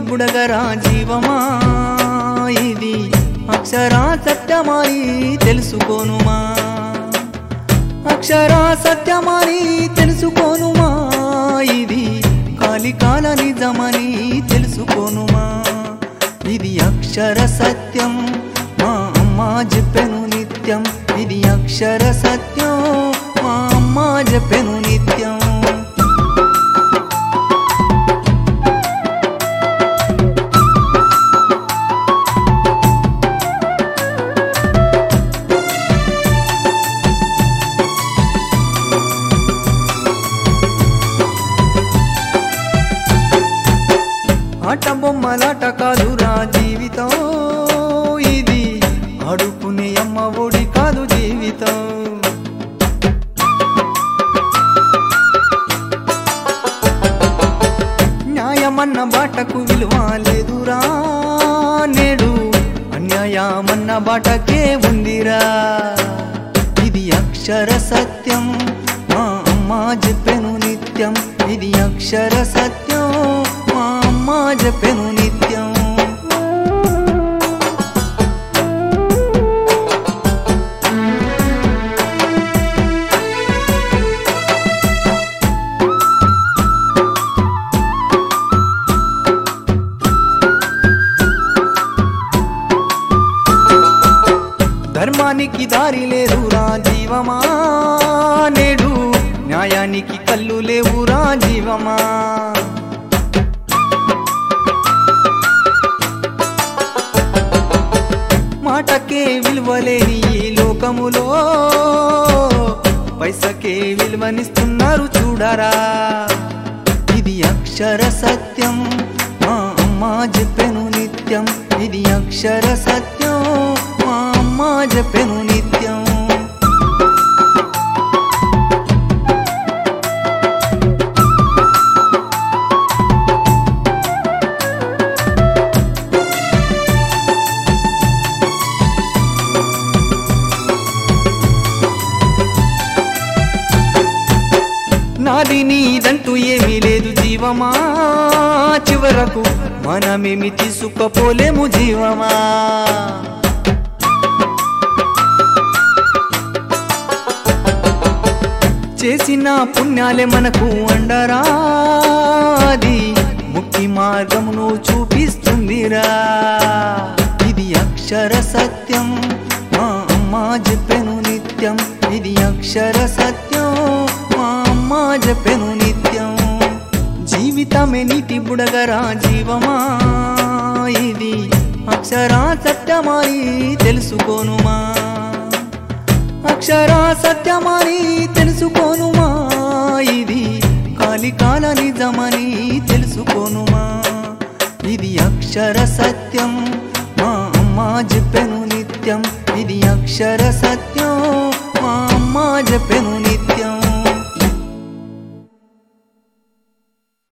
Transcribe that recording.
బుడగరా జీవమా ఇది అక్షరా సత్యమాని తెలుసుకోనుమా అక్షరా సత్యమాని తెలుసుకోనుమా ఇది కాలికాల నిజమని తెలుసుకోనుమా ఇది అక్షర సత్యం మా అమ్మ చెప్పెను నిత్యం ఇది అక్షర సత్యం మా అమ్మ చెప్పెను నిత్యం ఆట బొమ్మలాట కాదురా జీవితం ఇది ఆడుకునే అమ్మ ఒడి కాదు జీవితం న్యాయమన్న బాటకు విలువ లేదురా నేడు అన్యాయమన్న బాటకే ఉందిరా ఇది అక్షర సత్యం మా అమ్మ చెప్పెను నిత్యం ఇది అక్షర సత్యం మా అమ్మ చెప్పెను నిత్యం ధర్మానికి దారి లేదురా జీవమా నేడు న్యాయానికి కళ్ళు లేవురా జీవమా మాటకే విలువలేని ఈ లోకములో పైసకే విలువనిస్తున్నారు చూడరా ఇది అక్షర సత్యం మా అమ్మ చెప్పెను నిత్యం ఇది అక్షర సత్యం మా అమ్మ చెప్పెను నిత్యం నాది నీదంటూ ఏమీ లేదు జీవమా చివరకు మనమేమి తీసుకపోలేము జీవమా చేసిన పుణ్యాలే మనకు అండరా అది ముక్తి మార్గమును చూపిస్తుందిరా ఇది అక్షర సత్యం మా అమ్మ చెప్పెను నిత్యం ఇది అక్షర సత్యం మా అమ్మ చెప్పెను నిత్యం జీవితమే నీటి బుడగరా జీవమా ఇది అక్షరా సత్యమాని తెలుసుకోనుమా అక్షరా సత్యమని తెలుసుకోనుమా ఇది కాలికాల నిజమని తెలుసుకోనుమా ఇది అక్షర సత్యం మా అమ్మ చెప్పెను నిత్యం ఇది అక్షర సత్యం మా అమ్మ చెప్పెను నిత్యం